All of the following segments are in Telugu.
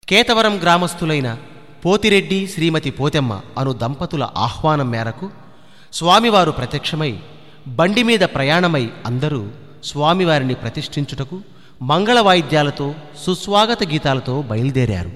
కేతవరం గ్రామస్థులైన పోతిరెడ్డి శ్రీమతి పోతెమ్మ అను దంపతుల ఆహ్వానం మేరకు స్వామివారు ప్రత్యక్షమై బండి మీద ప్రయాణమై అందరూ స్వామివారిని ప్రతిష్ఠించుటకు మంగళ వాయిద్యాలతో సుస్వాగత గీతాలతో బయలుదేరారు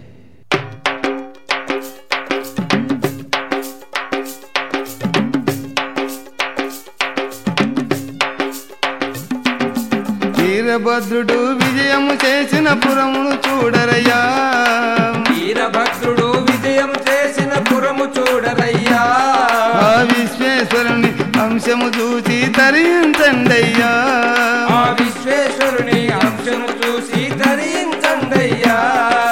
వీరభద్రుడు విజయము చేసిన పురమును చూడరయ్యా వీరభద్రుడు విజయం చేసిన పురము చూడరయ్యా ఆ విశ్వేశ్వరుని అంశము చూసి తరించండయ్యా ఆ విశ్వేశ్వరుని అంశము చూసి ధరించండయ్యా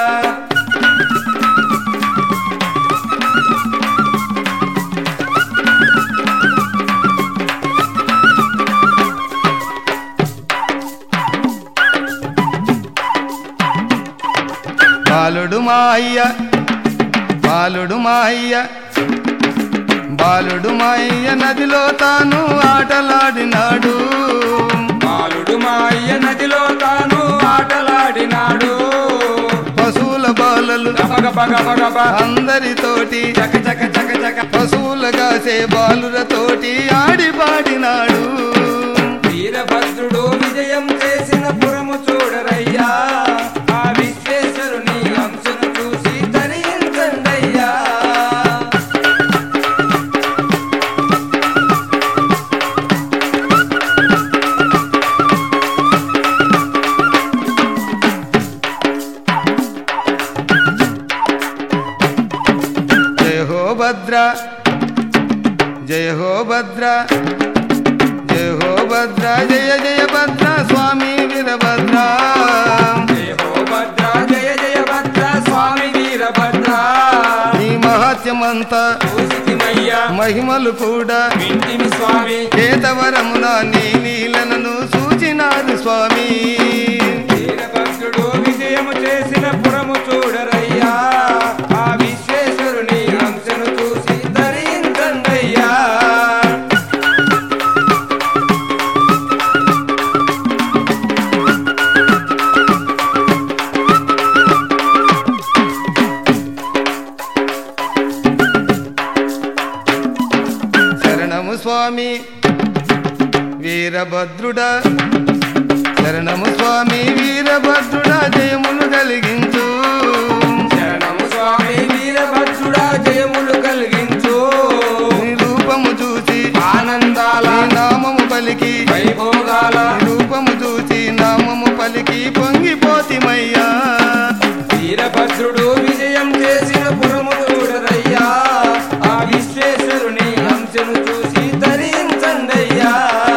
బాలుడు మా అయ్య బాలుడు మా అయ్య బాలుడు మా అయ్య నదిలో తాను ఆటలాడినాడు బాలుడు మాయ్య నదిలో తాను ఆటలాడినాడు పశువుల బాలలు గబగబగబగబ అందరితోటి చక చక చక చక పశువుల కాసే బాలులతోటి ఆడి పాడినాడు వీరభద్రుడు విజయం చేసిన పురము చూడరయ్యా ఆ విశ్వేశ్వరుని అంశను చూసి ధరించండయ్యా జయ హో భద్ర జయ హో భద్ర జయ హో భద్ర జయ జయ భద్ర స్వామి వీరభద్ర జయ హో భద్ర జయ జయ భద్ర స్వామి వీరభద్ర నీ మహత్యమంతా చూసిమయ్యా మహిమలు కూడా వింటిమి స్వామి కేతవరమున నీ నీలనను సూచినారు స్వామి వీరభద్రుడు విజయము చేసిన పురము చూడరయ్యా ఆ విశ్వేశ్వరుని అంశను చూసి ధరించండయ్యా శరణము స్వామి వీరభద్రుడా శరణము స్వామి వీరభద్రుడా జయములు కలిగించు శరణము స్వామి వీరభద్రుడా జయములు కలిగించు నీ రూపము చూసి ఆనందాల నీ నామము పలికి వైభోగాల నీ రూపము చూసి నామము పలికి పొంగిపోతిమయ్యా వీరభద్రుడు విజయం చేసిన పురము చూడరయ్యా ఆ విశ్వేశ్వరుని అంశను చూసి ధరించండయ్యా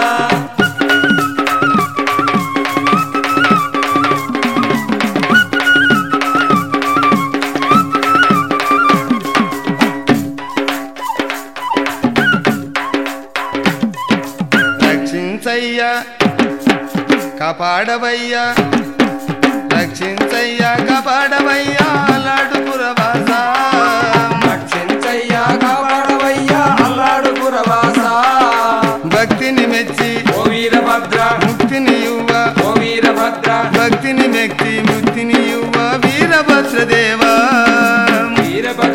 రక్షించయ్యా కాపాడవయ్యా రక్షించయ్యా కాపాడవయ్యా లాడుపురవాస రక్షించయ్యా కాపాడవయ్యా అల్లాడు పురవాస భక్తిని మెచ్చి ఓ వీరభద్ర ముక్తిని యువ ఓ వీరభద్ర భక్తిని మెచ్చి ముక్తిని యువ వీరభద్రదేవా వీరభద్ర